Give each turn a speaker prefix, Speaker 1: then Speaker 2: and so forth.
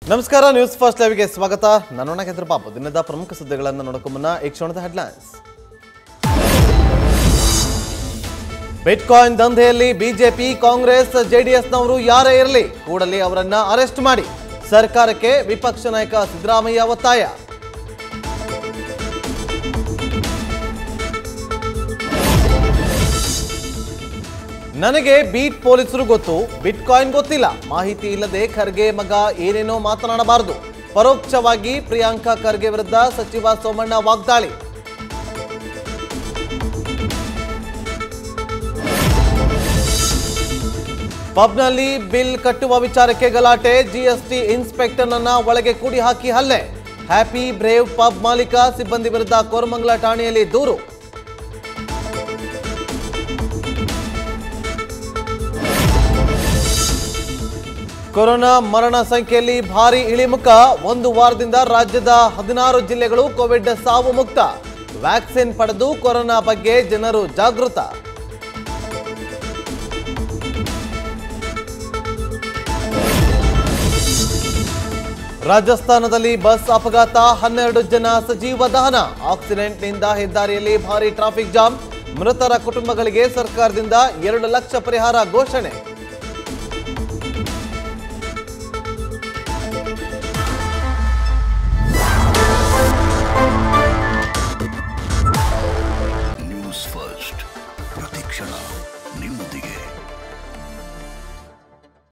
Speaker 1: ನಮಸ್ಕಾರ news first ಲೈವ್ಗೆ ಸ್ವಾಗತ ನಾನು ನಾಗೇಂದ್ರ ಬಾಬು ದಿನದ ಪ್ರಮುಖ ಸುದ್ದಿಗಳನ್ನು ನೋಡೋಕೆ ಮುನ್ನ ಈ ಕ್ಷಣದ ಹೆಡ್ಲೈನ್ಸ್ ಬಿಟ್ಕಾಯಿನ್ ದಂಧೆಯಲ್ಲಿ ಬಿಜೆಪಿ ಕಾಂಗ್ರೆಸ್ ಜೆಡಿಎಸ್ನವರು ಯಾರೇ ಇರಲಿ ಕೂಡಲೇ ಅವರನ್ನ ಅರೆಸ್ಟ್ ಮಾಡಿ ಸರ್ಕಾರಕ್ಕೆ ವಿಪಕ್ಷ ನಾಯಕ ಸಿದ್ದರಾಮಯ್ಯ ಒತ್ತಾಯ ನನಗೆ ಬೀಟ್ ಪೊಲೀಸರು ಗೊತ್ತು ಬಿಟ್ಕಾಯಿನ್ ಗೊತ್ತಿಲ್ಲ ಮಾಹಿತಿ ಇಲ್ಲದೆ ಖರ್ಗೆ ಮಗ ಏನೇನೋ ಮಾತನಾಡಬಾರದು ಪರೋಕ್ಷವಾಗಿ ಪ್ರಿಯಾಂಕಾ ಖರ್ಗೆ ವಿರುದ್ಧ ಸಚಿವ ಸೋಮಣ್ಣ ವಾಗ್ದಾಳಿ ಪಬ್ನಲ್ಲಿ ಬಿಲ್ ಕಟ್ಟುವ ವಿಚಾರಕ್ಕೆ ಗಲಾಟೆ ಜಿಎಸ್ಟಿ ಇನ್ಸ್ಪೆಕ್ಟರ್ನನ್ನ ಒಳಗೆ ಕೂಡಿ ಹಾಕಿ ಹಲ್ಲೆ ಹ್ಯಾಪಿ ಬ್ರೇವ್ ಪಬ್ ಮಾಲೀಕ ಸಿಬ್ಬಂದಿ ವಿರುದ್ಧ ಕೋರಮಂಗಲ ಠಾಣೆಯಲ್ಲಿ ದೂರು ಕೊರೋನಾ ಮರಣ ಸಂಖ್ಯೆಯಲ್ಲಿ ಭಾರಿ ಇಳಿಮುಖ ಒಂದು ವಾರದಿಂದ ರಾಜ್ಯದ ಹದಿನಾರು ಜಿಲ್ಲೆಗಳು ಕೋವಿಡ್ ಸಾವು ಮುಕ್ತ ವ್ಯಾಕ್ಸಿನ್ ಪಡೆದು ಕೊರೋನಾ ಬಗ್ಗೆ ಜನರು ಜಾಗೃತ ರಾಜಸ್ಥಾನದಲ್ಲಿ ಬಸ್ ಅಪಘಾತ ಹನ್ನೆರಡು ಜನ ಸಜೀವ ದಹನ ಆಕ್ಸಿಡೆಂಟ್ನಿಂದ ಹೆದ್ದಾರಿಯಲ್ಲಿ ಭಾರಿ ಟ್ರಾಫಿಕ್ ಜಾಮ್ ಮೃತರ ಕುಟುಂಬಗಳಿಗೆ ಸರ್ಕಾರದಿಂದ ಎರಡು ಲಕ್ಷ ಪರಿಹಾರ ಘೋಷಣೆ